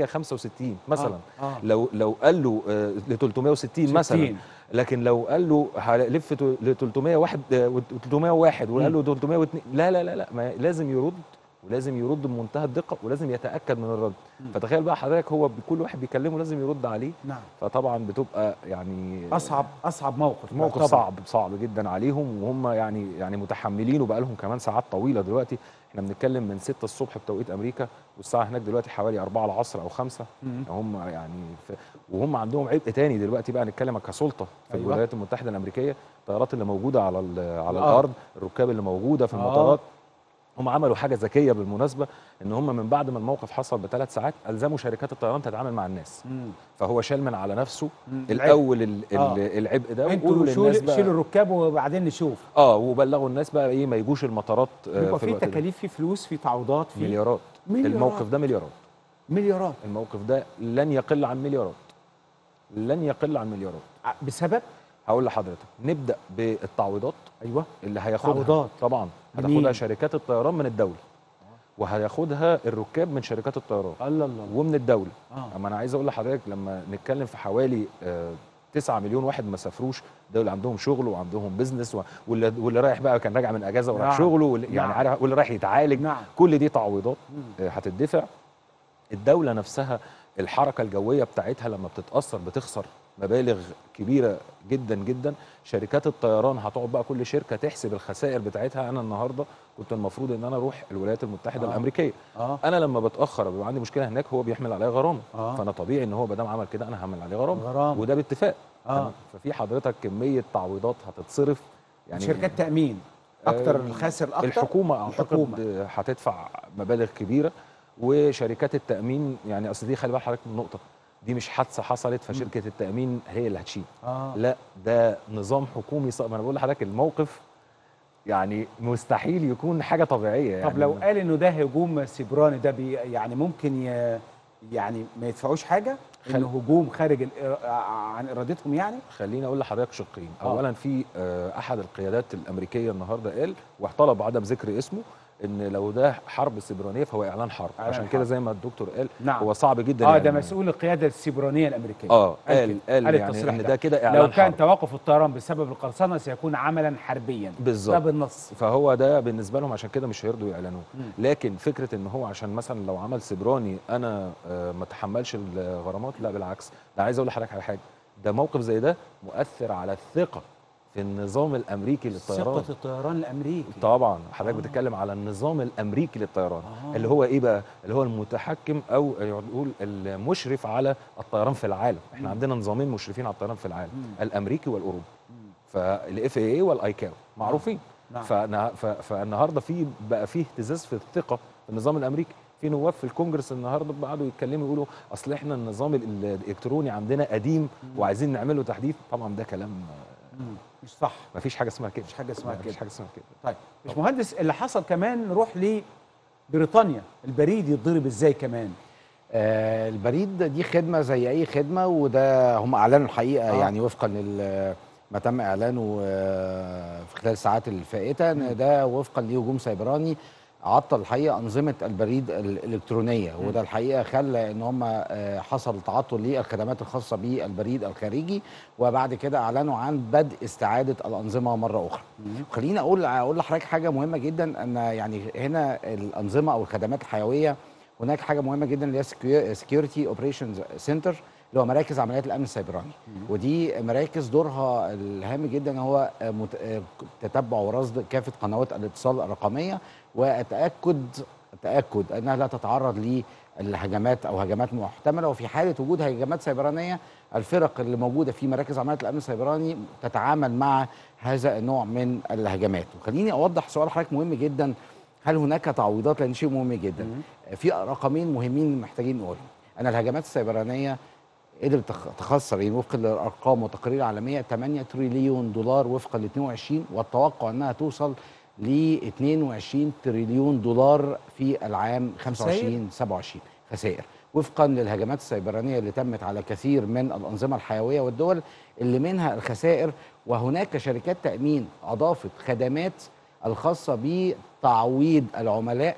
365 مثلا آه. آه. لو لو قال له آه، ل 360 مثلا 60. لكن لو قال له هلف تو- ل 301 آه، و 301 وقال له 302 لا لا لا لا ما لازم يرد ولازم يرد بمنتهى الدقه ولازم يتاكد من الرد مم. فتخيل بقى حضرتك هو كل واحد بيكلمه لازم يرد عليه نعم فطبعا بتبقى يعني اصعب اصعب موقف موقف طبعاً. صعب صعب جدا عليهم وهم يعني يعني متحملين وبقى لهم كمان ساعات طويله دلوقتي احنا بنتكلم من 6 الصبح بتوقيت امريكا والساعه هناك دلوقتي حوالي 4 العصر او 5 مم. هم يعني في وهم عندهم عبء تاني دلوقتي بقى نتكلم كسلطه في أيوة. الولايات المتحده الامريكيه الطيارات اللي موجوده على ال- على الأرض. الارض الركاب اللي موجوده في آه. المطارات هم عملوا حاجه ذكيه بالمناسبه ان هم من بعد ما الموقف حصل بثلاث ساعات الزموا شركات الطيران تتعامل مع الناس مم. فهو شال من على نفسه مم. الاول ال- ال- آه. العبء ده انتوا وقولوا للناس شيلوا بقى شيلوا الركاب وبعدين نشوف اه وبلغوا الناس بقى ايه ما يجوش المطارات آه، بيبقى في في الوقت ده. تكاليف في فلوس في تعويضات في مليارات. مليارات. الموقف ده مليارات مليارات الموقف ده لن يقل عن مليارات لن يقل عن مليارات ع- بسبب هقول لحضرتك نبدا بالتعويضات ايوه اللي هياخدها تعويضات. طبعا لمين؟ هتاخدها شركات الطيران من الدوله وهياخدها الركاب من شركات الطيران الله الله ومن الدوله اه اما انا عايز اقول لحضرتك لما نتكلم في حوالي آه 9 مليون واحد ما سافروش دول عندهم شغل وعندهم بزنس و- واللي, واللي رايح بقى كان راجع من اجازه ورايح نعم. شغله واللي يعني نعم. عارف واللي رايح يتعالج نعم كل دي تعويضات مم. آه، هتدفع الدوله نفسها الحركه الجويه بتاعتها لما بتتاثر بتخسر مبالغ كبيره جدا جدا شركات الطيران هتقعد بقى كل شركه تحسب الخسائر بتاعتها انا النهارده كنت المفروض ان انا اروح الولايات المتحده آه. الامريكيه اه انا لما بتاخر بيبقى عندي مشكله هناك هو بيحمل عليا غرامه آه. فانا طبيعي ان هو ما دام عمل كده انا هعمل عليه غرامه غرامة. وده باتفاق آه. تمام؟ ففي حضرتك كميه تعويضات هتتصرف يعني شركات تامين اكتر الخاسر الاكتر الحكومه اعتقد الحكومة. هتدفع مبالغ كبيره وشركات التامين يعني اصل دي خلي بالك حضرتك من نقطه دي مش حادثه حصلت فشركه التامين هي اللي هتشيل اه لا ده نظام حكومي ص... ما انا بقول لحضرتك الموقف يعني مستحيل يكون حاجه طبيعيه يعني طب لو قال انه ده هجوم سيبراني ده بي يعني ممكن ي... يعني ما يدفعوش حاجه خل- انه هجوم خارج ال... عن ارادتهم يعني خليني اقول لحضرتك شقين آه. اولا في آه، احد القيادات الامريكيه النهارده قال واحتلب عدم ذكر اسمه ان لو ده حرب سيبرانيه فهو اعلان حرب إعلان عشان حرب. كده زي ما الدكتور قال نعم. هو صعب جدا اه يعني ده مسؤول القياده السيبرانيه الامريكيه اه قال قال كده. قال قال يعني التصريح ان ده. ده كده اعلان لو كان حرب توقف الطيران بسبب القرصنه سيكون عملا حربيا بالظبط. ده بالنص فهو ده بالنسبه لهم عشان كده مش هيرضوا يعلنوه مم. لكن فكره ان هو عشان مثلا لو عمل سيبراني انا آه، ما اتحملش الغرامات لا بالعكس ده عايز اقول لحضرتك على حاجه ده موقف زي ده مؤثر على الثقه في النظام الامريكي للطيران ثقه الطيران الامريكي طبعا حضرتك آه. بتتكلم على النظام الامريكي للطيران آه. اللي هو ايه بقى اللي هو المتحكم او نقول المشرف على الطيران في العالم احنا مم. عندنا نظامين مشرفين على الطيران في العالم مم. الامريكي والاوروبي مم. فالاف اي اي والايكاو معروفين نعم. فأنا ف- فالنهارده في بقى في اهتزاز في الثقه في النظام الامريكي في نواب في الكونجرس النهارده قعدوا يتكلموا يقولوا اصل احنا النظام ال- الالكتروني عندنا قديم وعايزين نعمله تحديث طبعا ده كلام مم. مش صح ما فيش حاجه اسمها كده مفيش حاجة اسمها مفيش كده. حاجه اسمها كده طيب مش مهندس اللي حصل كمان نروح لبريطانيا البريد يتضرب ازاي كمان آه، البريد دي خدمه زي اي خدمه وده هم اعلنوا الحقيقه آه. آه. يعني وفقا لل ما تم اعلانه آه، في خلال الساعات الفائته ان ده وفقا لهجوم سيبراني عطل الحقيقه انظمه البريد الالكترونيه وده الحقيقه خلى ان هم آه، حصل تعطل للخدمات الخاصه بالبريد الخارجي وبعد كده اعلنوا عن بدء استعاده الانظمه مره اخرى. خليني اقول اقول لحضرتك حاجه مهمه جدا ان يعني هنا الانظمه او الخدمات الحيويه هناك حاجه مهمه جدا اللي هي سكيورتي اوبريشنز سنتر اللي هو مراكز عمليات الامن السيبراني ودي مراكز دورها الهام جدا هو مت- آه، تتبع ورصد كافه قنوات الاتصال الرقميه والتاكد التاكد انها لا تتعرض للهجمات او هجمات محتمله وفي حاله وجود هجمات سيبرانيه الفرق اللي موجوده في مراكز عمليات الامن السيبراني تتعامل مع هذا النوع من الهجمات وخليني اوضح سؤال حضرتك مهم جدا هل هناك تعويضات لان شيء مهم جدا في رقمين مهمين محتاجين نقولهم ان الهجمات السيبرانيه قدرت تخ- تخسر يعني وفقا للارقام والتقارير العالميه 8 تريليون دولار وفقا ل 22 والتوقع انها توصل ل 22 تريليون دولار في العام 25 27 خسائر وفقا للهجمات السيبرانيه اللي تمت على كثير من الانظمه الحيويه والدول اللي منها الخسائر وهناك شركات تامين اضافت خدمات الخاصه بتعويض العملاء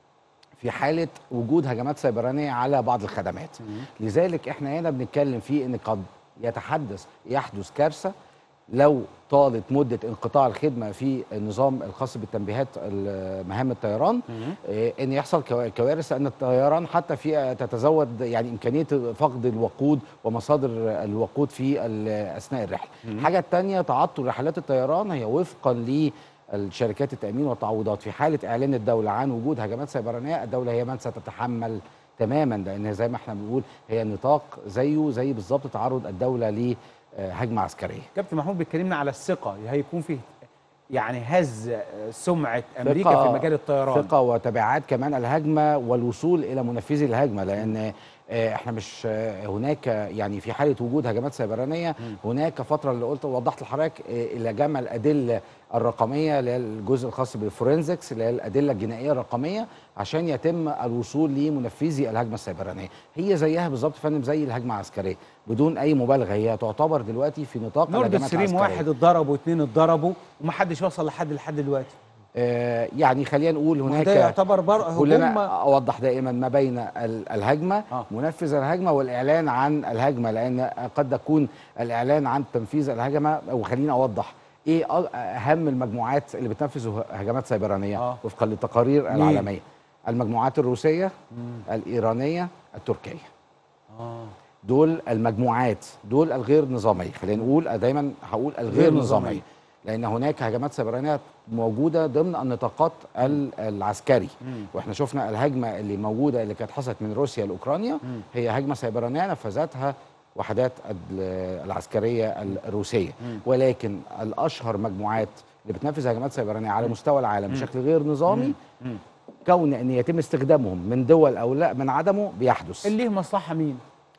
في حاله وجود هجمات سيبرانيه على بعض الخدمات لذلك احنا هنا بنتكلم في ان قد يتحدث يحدث كارثه لو طالت مده انقطاع الخدمه في النظام الخاص بالتنبيهات ال- مهام الطيران آه، ان يحصل كوا- كوارث لان الطيران حتى في تتزود يعني امكانيه فقد الوقود ومصادر الوقود في ال- اثناء الرحله. الحاجه الثانيه تعطل رحلات الطيران هي وفقا ل الشركات التامين والتعويضات في حاله اعلان الدوله عن وجود هجمات سيبرانيه الدوله هي من ستتحمل تماما لان زي ما احنا بنقول هي نطاق زيه زي بالظبط تعرض الدوله لهجمه عسكريه كابتن محمود بيتكلمنا على الثقه هيكون فيه يعني هز سمعه امريكا ثقة- في مجال الطيران ثقه وتبعات كمان الهجمه والوصول الى منفذي الهجمه لان آه، احنا مش آه، هناك يعني في حاله وجود هجمات سيبرانيه هناك فتره اللي قلت وضحت لحضرتك آه، الى جمع الادله الرقميه اللي هي الجزء الخاص بالفورنزكس اللي هي الادله الجنائيه الرقميه عشان يتم الوصول لمنفذي الهجمه السيبرانيه هي زيها بالظبط يا فندم زي الهجمه العسكريه بدون اي مبالغه هي تعتبر دلوقتي في نطاق نورد الهجمات ستريم العسكريه واحد اتضرب واثنين اتضربوا ومحدش وصل لحد لحد دلوقتي آه، يعني خلينا نقول هناك ده يعتبر بر... هجوم كلنا اوضح دائما ما بين ال- الهجمه آه. آه. منفذ الهجمه والاعلان عن الهجمه لان قد يكون الاعلان عن تنفيذ الهجمه وخلينا اوضح ايه أ- اهم المجموعات اللي بتنفذ ه- هجمات سيبرانيه آه. آه. وفقا للتقارير مين؟ العالميه المجموعات الروسيه الايرانيه التركيه اه دول المجموعات دول الغير نظاميه خلينا نقول دايما هقول الغير غير نظامية. نظاميه لان هناك هجمات سيبرانيه موجوده ضمن النطاقات ال- العسكري واحنا شفنا الهجمه اللي موجوده اللي كانت حصلت من روسيا لاوكرانيا هي هجمه سيبرانيه نفذتها وحدات ال- العسكريه الروسيه ولكن الاشهر مجموعات اللي بتنفذ هجمات سيبرانيه على مستوى العالم بشكل غير نظامي كون ان يتم استخدامهم من دول او لا من عدمه بيحدث اللي ليه مصلحه مين؟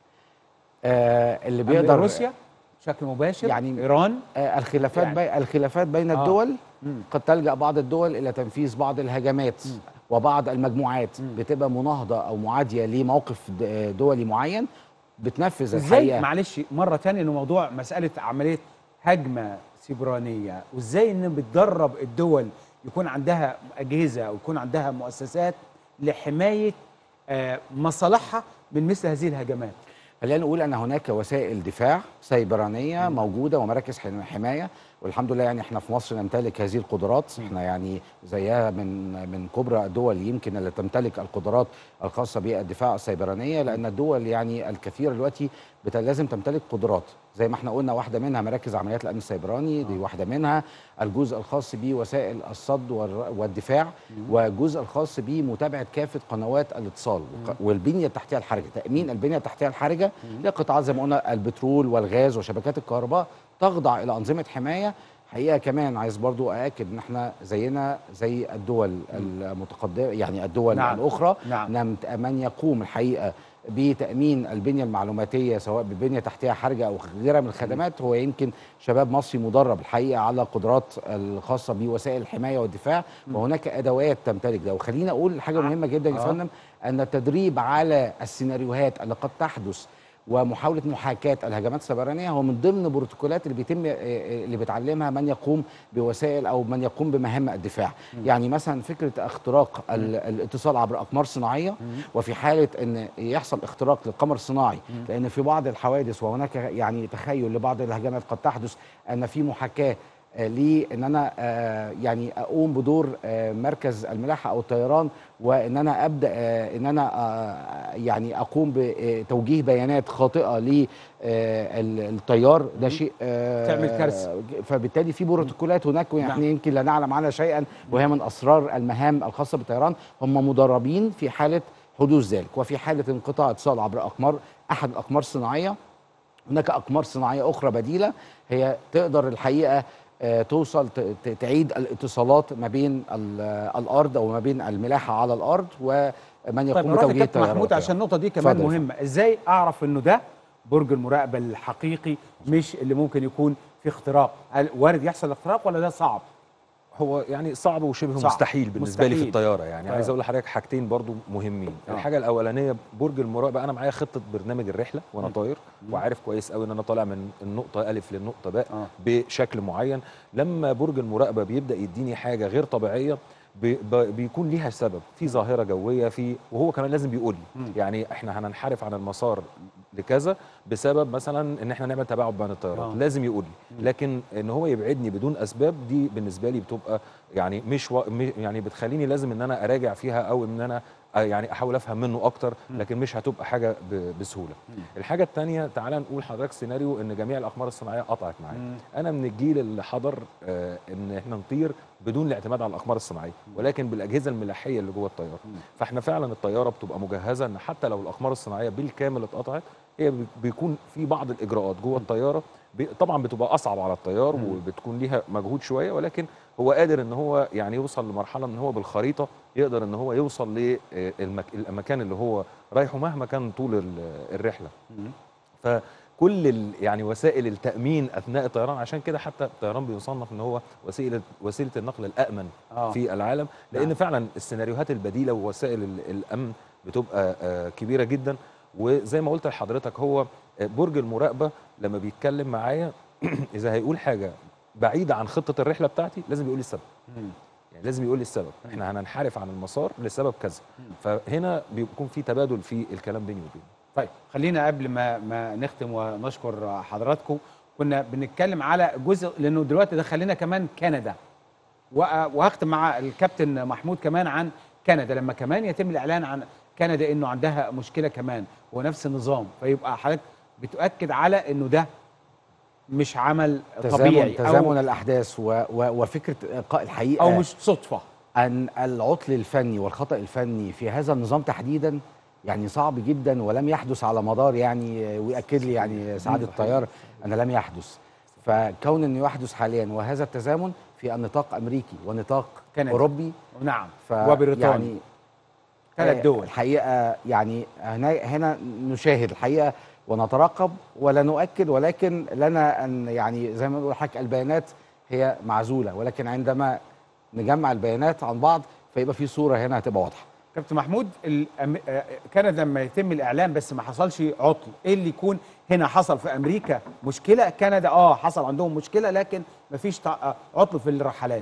آه اللي بيقدر بيقدر روسيا بشكل مباشر يعني- ايران آه الخلافات يعني. بي الخلافات بين آه. الدول مم. قد تلجا بعض الدول الى تنفيذ بعض الهجمات وبعض المجموعات بتبقى مناهضه او معاديه لموقف د- دولي معين بتنفذ ازاي الحقيقه معلش مره تانية انه موضوع مساله عمليه هجمه سيبرانيه وازاي ان بتدرب الدول يكون عندها اجهزه ويكون عندها مؤسسات لحمايه آه، مصالحها من مثل هذه الهجمات خلينا نقول ان هناك وسائل دفاع سيبرانيه موجوده ومراكز حم- حمايه والحمد لله يعني احنا في مصر نمتلك هذه القدرات احنا يعني زيها من من كبرى الدول يمكن اللي تمتلك القدرات الخاصه بالدفاع السيبرانيه لان الدول يعني الكثير دلوقتي بت- لازم تمتلك قدرات زي ما احنا قلنا واحده منها مراكز عمليات الامن السيبراني دي واحده منها الجزء الخاص بوسائل الصد والر- والدفاع والجزء الخاص بمتابعه كافه قنوات الاتصال وق- والبنيه التحتيه الحرجه تامين البنيه التحتيه الحرجه لقطاعات زي ما قلنا البترول والغاز وشبكات الكهرباء تخضع الى انظمه حمايه حقيقه كمان عايز برضو ااكد ان احنا زينا زي الدول المتقدمه يعني الدول نعم. نعم. الاخرى نعم. نمت- من يقوم الحقيقه بتامين البنيه المعلوماتيه سواء ببنيه تحتيه حرجه او غيرها من الخدمات هو يمكن شباب مصري مدرب الحقيقه على قدرات الخاصه بوسائل الحمايه والدفاع وهناك ادوات تمتلك ده وخلينا اقول حاجه مهمه جدا يا آه. فندم ان التدريب على السيناريوهات اللي قد تحدث ومحاوله محاكاه الهجمات السيبرانيه هو من ضمن بروتوكولات اللي بيتم اللي بيتعلمها من يقوم بوسائل او من يقوم بمهام الدفاع يعني مثلا فكره اختراق ال- الاتصال عبر اقمار صناعيه وفي حاله ان يحصل اختراق للقمر الصناعي لان في بعض الحوادث وهناك يعني تخيل لبعض الهجمات قد تحدث ان في محاكاه آه، لان انا آه، يعني اقوم بدور آه، مركز الملاحه او الطيران وان انا ابدا آه، ان انا آه، يعني اقوم بتوجيه بيانات خاطئه للطيار ده شيء آه، تعمل كارثة. فبالتالي في بروتوكولات هناك نعم. يعني يمكن لا نعلم عنها شيئا وهي من اسرار المهام الخاصه بالطيران هم مدربين في حاله حدوث ذلك وفي حاله انقطاع اتصال عبر اقمار احد الاقمار الصناعيه هناك اقمار صناعيه اخرى بديله هي تقدر الحقيقه آه، توصل ت- ت- تعيد الاتصالات ما بين ال- الارض او ما بين الملاحه على الارض ومن طيب يقوم نروح بتوجيه لكابتن الطيران محمود عشان النقطه دي كمان اتفضل. مهمه ازاي اعرف انه ده برج المراقبه الحقيقي مش اللي ممكن يكون في اختراق هل وارد يحصل اختراق ولا ده صعب هو يعني صعب وشبه صعب. مستحيل بالنسبه لي في مستحيل. الطياره يعني طيب. عايز اقول لحضرتك حاجتين برضو مهمين آه. الحاجه الاولانيه برج المراقبه انا معايا خطه برنامج الرحله وانا مم. طاير وعارف كويس قوي ان انا طالع من النقطه الف للنقطه باء آه. بشكل معين لما برج المراقبه بيبدا يديني حاجه غير طبيعيه بي- ب- بيكون ليها سبب في ظاهره جويه في وهو كمان لازم بيقول لي مم. يعني احنا هننحرف عن المسار لكذا بسبب مثلا ان احنا نعمل تباعد بين الطيارات آه. لازم يقول لي لكن ان هو يبعدني بدون اسباب دي بالنسبه لي بتبقى يعني مش و... م- يعني بتخليني لازم ان انا اراجع فيها او ان انا آه، يعني احاول افهم منه اكتر لكن مش هتبقى حاجه ب... بسهوله الحاجه الثانيه تعالى نقول حضرتك سيناريو ان جميع الاقمار الصناعيه قطعت معايا مم. انا من الجيل اللي حضر آه ان احنا نطير بدون الاعتماد على الاقمار الصناعيه ولكن بالاجهزه الملاحيه اللي جوه الطياره فاحنا فعلا الطياره بتبقى مجهزه ان حتى لو الاقمار الصناعيه بالكامل اتقطعت هي بي- بيكون في بعض الاجراءات جوه الطياره بي- طبعا بتبقى اصعب على الطيار وبتكون ليها مجهود شويه ولكن هو قادر ان هو يعني يوصل لمرحله ان هو بالخريطه يقدر ان هو يوصل للمكان اللي هو رايحه مهما كان طول ال- الرحله فكل ال- يعني وسائل التامين اثناء الطيران عشان كده حتى الطيران بيصنف ان هو وسيله وسيله النقل الامن آه. في العالم لان نعم. فعلا السيناريوهات البديله ووسائل ال- الامن بتبقى آه، كبيره جدا وزي ما قلت لحضرتك هو آه، برج المراقبه لما بيتكلم معايا اذا هيقول حاجه بعيده عن خطه الرحله بتاعتي لازم يقول لي السبب مم. يعني لازم يقول لي السبب احنا هننحرف عن المسار لسبب كذا فهنا بيكون في تبادل في الكلام بيني وبينه طيب خلينا قبل ما ما نختم ونشكر حضراتكم كنا بنتكلم على جزء لانه دلوقتي دخلنا كمان كندا وأ- وهختم مع الكابتن محمود كمان عن كندا لما كمان يتم الاعلان عن كندا انه عندها مشكله كمان هو نفس النظام فيبقى حضرتك بتؤكد على انه ده مش عمل تزامن طبيعي تزامن او الاحداث و و وفكره القاء الحقيقه او مش صدفه ان العطل الفني والخطا الفني في هذا النظام تحديدا يعني صعب جدا ولم يحدث على مدار يعني ويأكد لي يعني سعاده الطيار ان لم يحدث فكون انه يحدث حاليا وهذا التزامن في النطاق امريكي ونطاق كندي. اوروبي نعم ف وبريطانيا يعني ثلاث آه، دول الحقيقه يعني هنا هنا نشاهد الحقيقه ونترقب ولا نؤكد ولكن لنا ان يعني زي ما بنقول حضرتك البيانات هي معزوله ولكن عندما نجمع البيانات عن بعض فيبقى في صوره هنا هتبقى واضحه كابتن محمود الأم... آه، كندا لما يتم الاعلان بس ما حصلش عطل ايه اللي يكون هنا حصل في امريكا مشكله كندا اه حصل عندهم مشكله لكن ما فيش عطل في الرحلات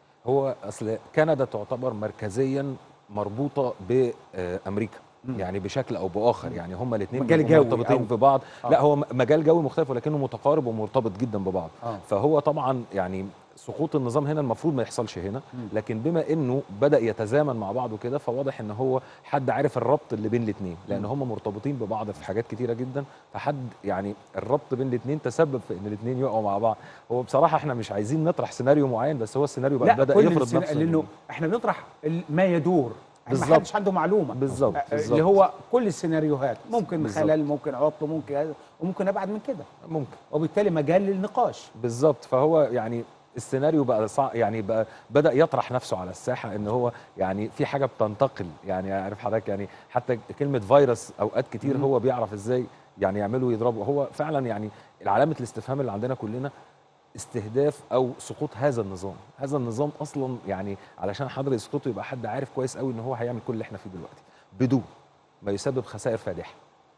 هو اصل كندا تعتبر مركزيا مربوطه بامريكا يعني بشكل او باخر يعني هما الاثنين مجال جوي مرتبطين أو- ببعض آه. لا هو م- مجال جوي مختلف ولكنه متقارب ومرتبط جدا ببعض آه. فهو طبعا يعني سقوط النظام هنا المفروض ما يحصلش هنا مم. لكن بما انه بدا يتزامن مع بعضه كده فواضح ان هو حد عارف الربط اللي بين الاثنين لان مم. هم مرتبطين ببعض في حاجات كتيره جدا فحد يعني الربط بين الاثنين تسبب في ان الاثنين يقعوا مع بعض هو بصراحه احنا مش عايزين نطرح سيناريو معين بس هو السيناريو بقى لا بدا كل يفرض السنا... نفسه لانه احنا بنطرح ال- ما يدور ما بالظبط. حدش عنده معلومه بالظبط آه، بالظبط اللي هو كل السيناريوهات ممكن بالظبط. خلل ممكن عطل ممكن هذا وممكن ابعد من كده ممكن وبالتالي مجال للنقاش بالظبط فهو يعني السيناريو بقى صع... يعني بقى بدا يطرح نفسه على الساحه ان هو يعني في حاجه بتنتقل يعني عارف حضرتك يعني حتى كلمه فيروس اوقات كتير مم. هو بيعرف ازاي يعني يعملوا يضربوا هو فعلا يعني علامه الاستفهام اللي عندنا كلنا استهداف او سقوط هذا النظام هذا النظام اصلا يعني علشان حضر يسقطه يبقى حد عارف كويس قوي ان هو هيعمل كل اللي احنا فيه دلوقتي بدون ما يسبب خسائر فادحه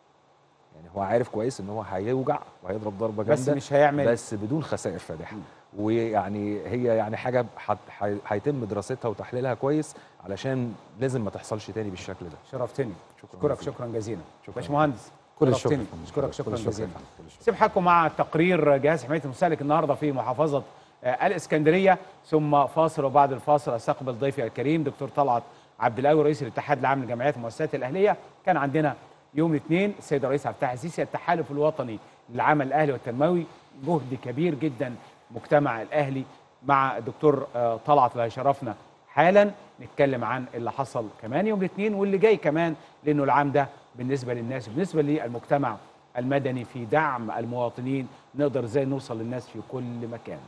يعني هو عارف كويس ان هو هيوجع وهيضرب ضربه جامده بس مش هيعمل بس بدون خسائر فادحه ويعني هي يعني حاجه حت- هي- هيتم دراستها وتحليلها كويس علشان لازم ما تحصلش تاني بالشكل ده شرفتني شكراً اشكرك جزيلاً. شكرا جزيلا شكراً. باشمهندس كل شرفتني. الشكر يا فندم. اشكرك كل شكرا الشكر يا جزيلا فندم. كل الشكر. سيب حضراتكم مع تقرير جهاز حمايه المستهلك النهارده في محافظه آه، الاسكندريه ثم فاصل وبعد الفاصل استقبل ضيفي الكريم دكتور طلعت عبد القوي رئيس الاتحاد العام للجمعيات والمؤسسات الاهليه كان عندنا يوم الاثنين السيد الرئيس عبد الفتاح السيسي التحالف الوطني للعمل الاهلي والتنموي جهد كبير جدا مجتمع الاهلي مع الدكتور آه، طلعت اللي هيشرفنا حالا نتكلم عن اللي حصل كمان يوم الاثنين واللي جاي كمان لانه العام ده بالنسبه للناس بالنسبه للمجتمع المدني في دعم المواطنين نقدر ازاي نوصل للناس في كل مكان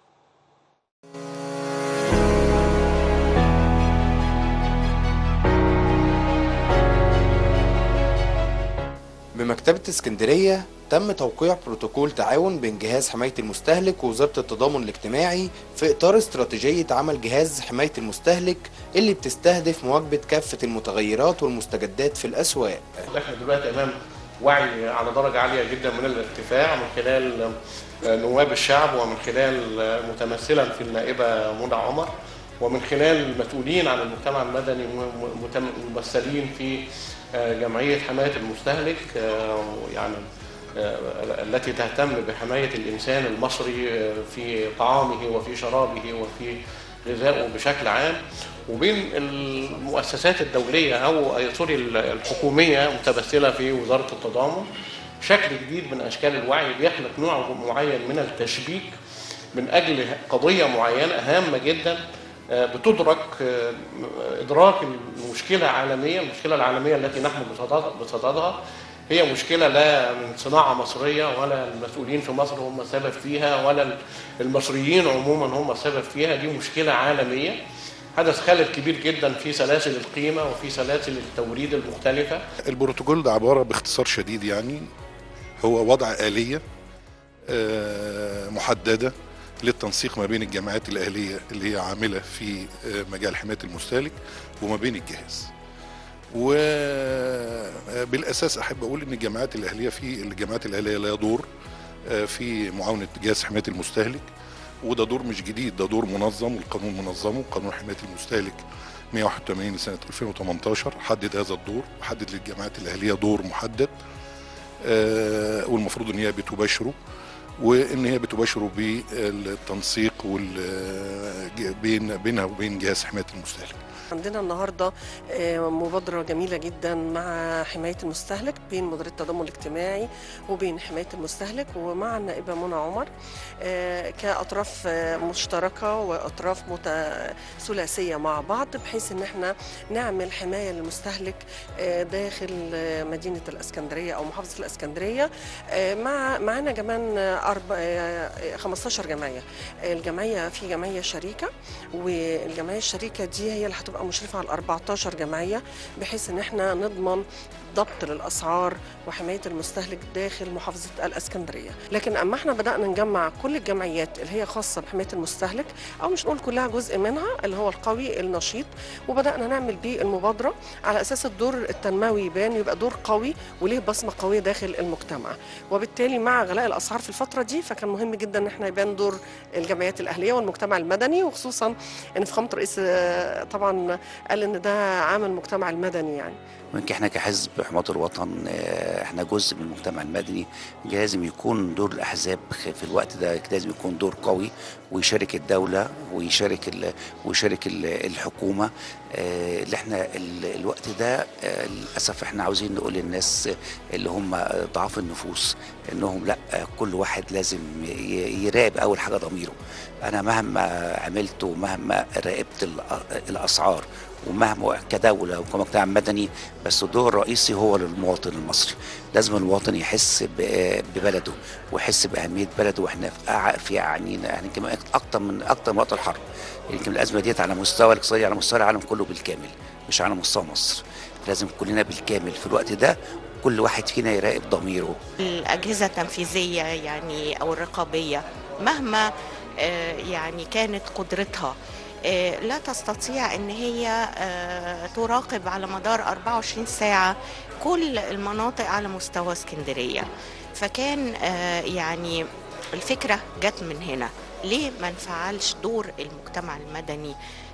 بمكتبة اسكندرية تم توقيع بروتوكول تعاون بين جهاز حماية المستهلك ووزارة التضامن الاجتماعي في إطار استراتيجية عمل جهاز حماية المستهلك اللي بتستهدف مواكبة كافة المتغيرات والمستجدات في الأسواق احنا دلوقتي امام وعي على درجه عاليه جدا من الارتفاع من خلال نواب الشعب ومن خلال متمثلا في النائبه منى عمر ومن خلال مسؤولين عن المجتمع المدني متم- ممثلين في جمعيه حمايه المستهلك يعني التي تهتم بحمايه الانسان المصري في طعامه وفي شرابه وفي غذائه بشكل عام وبين المؤسسات الدوليه او سوري الحكوميه متمثله في وزاره التضامن شكل جديد من اشكال الوعي بيخلق نوع معين من التشبيك من اجل قضيه معينه هامه جدا آه، بتدرك آه، ادراك المشكله عالميه المشكله العالميه التي نحن بصدد- بصددها هي مشكله لا من صناعه مصريه ولا المسؤولين في مصر هم السبب فيها ولا المصريين عموما هم السبب فيها دي مشكله عالميه حدث خلل كبير جدا في سلاسل القيمه وفي سلاسل التوريد المختلفه البروتوكول ده عبارة باختصار شديد يعني هو وضع آلية آه، محددة للتنسيق ما بين الجمعيات الأهلية اللي هي عاملة في آه، مجال حماية المستهلك وما بين الجهاز وبالأساس أحب أقول إن الجمعيات الأهلية في الجمعيات الأهلية لها دور آه، في معاونة جهاز حماية المستهلك وده دور مش جديد ده دور منظم والقانون منظمه قانون حماية المستهلك 181 لسنة 2018 حدد هذا الدور وحدد للجمعيات الأهلية دور محدد آه، والمفروض ان هي بتباشره وان هي بتباشره بالتنسيق وال بين بينها وبين جهاز حمايه المستهلك عندنا النهارده آه، مبادرة جميلة جدا مع حماية المستهلك بين مديرية التضامن الاجتماعي وبين حماية المستهلك ومع النائبة منى عمر آه، كأطراف آه، مشتركة وأطراف مت- ثلاثية مع بعض بحيث إن احنا نعمل حماية للمستهلك آه، داخل آه، مدينة الإسكندرية أو محافظة الإسكندرية آه، مع معانا كمان آه، أربع- آه، 15 جمعية الجمعية في جمعية شريكة والجمعيه الشريكه دي هي اللي هتبقى مشرفه على 14 جمعيه بحيث ان احنا نضمن ضبط للاسعار وحمايه المستهلك داخل محافظه الاسكندريه لكن اما احنا بدانا نجمع كل الجمعيات اللي هي خاصه بحمايه المستهلك او مش نقول كلها جزء منها اللي هو القوي النشيط وبدانا نعمل بيه المبادره على اساس الدور التنموي يبان يبقى دور قوي وليه بصمه قويه داخل المجتمع وبالتالي مع غلاء الاسعار في الفتره دي فكان مهم جدا ان احنا يبان دور الجمعيات الاهليه والمجتمع المدني وخصوصا ان فخامه الرئيس آه، طبعا قال ان ده عام المجتمع المدني يعني ويمكن احنا كحزب حماية الوطن آه، احنا جزء من المجتمع المدني لازم يكون دور الاحزاب خ- في الوقت ده لازم يكون دور قوي ويشارك الدوله ويشارك ال ويشارك ال الحكومه آه، اللي احنا ال- الوقت ده آه، للاسف احنا عاوزين نقول للناس اللي هم ضعاف النفوس انهم لا آه، كل واحد لازم ي- يراقب اول حاجه ضميره انا مهما عملت ومهما راقبت الأ- الاسعار ومهما كدولة وكمجتمع مدني بس الدور الرئيسي هو للمواطن المصري لازم المواطن يحس ب- ببلده ويحس بأهمية بلده واحنا في أع- في يعني يعني يمكن أكتر من أكتر من وقت الحرب يمكن الأزمة ديت على مستوى الاقتصادي على مستوى العالم كله بالكامل مش على مستوى مصر لازم كلنا بالكامل في الوقت ده كل واحد فينا يراقب ضميره الأجهزة التنفيذية يعني أو الرقابية مهما آه، يعني كانت قدرتها آه، لا تستطيع ان هي آه، تراقب على مدار 24 ساعة كل المناطق على مستوى اسكندرية فكان آه، يعني الفكرة جت من هنا ليه ما نفعلش دور المجتمع المدني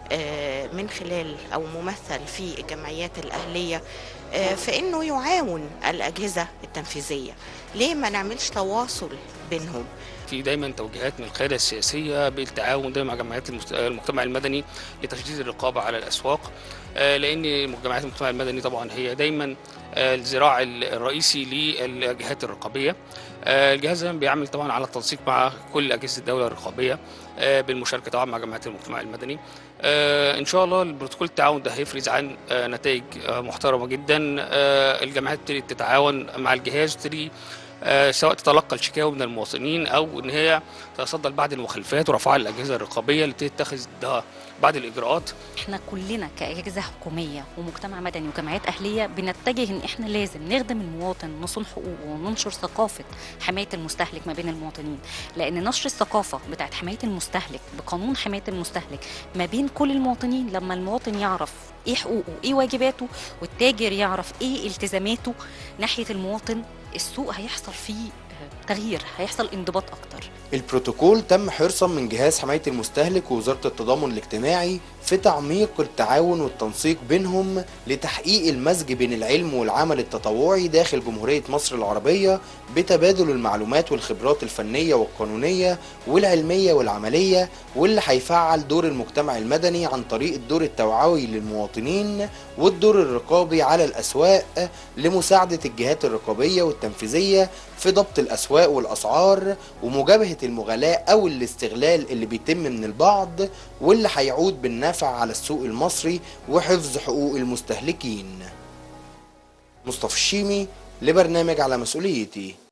آه، من خلال او ممثل في الجمعيات الاهليه آه، في انه يعاون الاجهزه التنفيذيه ليه ما نعملش تواصل بينهم في دايما توجيهات من القياده السياسيه بالتعاون دايما مع جمعيات المست- المجتمع المدني لتشديد الرقابه على الاسواق آه، لان جمعيات المجتمع المدني طبعا هي دايما آه، الذراع الرئيسي للجهات الرقابيه آه، الجهاز دايما بيعمل طبعا على التنسيق مع كل اجهزه الدوله الرقابيه آه، بالمشاركه طبعا مع جمعيات المجتمع المدني آه، ان شاء الله البروتوكول التعاون ده هيفرز عن آه، نتائج آه، محترمه جدا آه، الجمعيات ابتدت تتعاون مع الجهاز تبتدي آه، سواء تتلقى الشكاوى من المواطنين او ان هي تتصدى لبعض المخالفات ورفعها للاجهزه الرقابيه اللي تتخذ ده بعض الاجراءات احنا كلنا كأجهزة حكومية ومجتمع مدني وجمعيات أهلية بنتجه إن احنا لازم نخدم المواطن نصون حقوقه وننشر ثقافة حماية المستهلك ما بين المواطنين لأن نشر الثقافة بتاعت حماية المستهلك بقانون حماية المستهلك ما بين كل المواطنين لما المواطن يعرف ايه حقوقه ايه واجباته والتاجر يعرف ايه التزاماته ناحية المواطن السوق هيحصل فيه آه، تغيير هيحصل انضباط أكتر البروتوكول تم حرصا من جهاز حماية المستهلك ووزارة التضامن الاجتماعي في تعميق التعاون والتنسيق بينهم لتحقيق المزج بين العلم والعمل التطوعي داخل جمهورية مصر العربية بتبادل المعلومات والخبرات الفنية والقانونية والعلمية والعملية واللي هيفعل دور المجتمع المدني عن طريق الدور التوعوي للمواطنين والدور الرقابي على الأسواق لمساعدة الجهات الرقابية والتنفيذية في ضبط الأسواق والأسعار ومجابهة المغالاة أو الاستغلال اللي بيتم من البعض واللي هيعود بالنفع على السوق المصري وحفظ حقوق المستهلكين مصطفى الشيمي لبرنامج على مسؤوليتي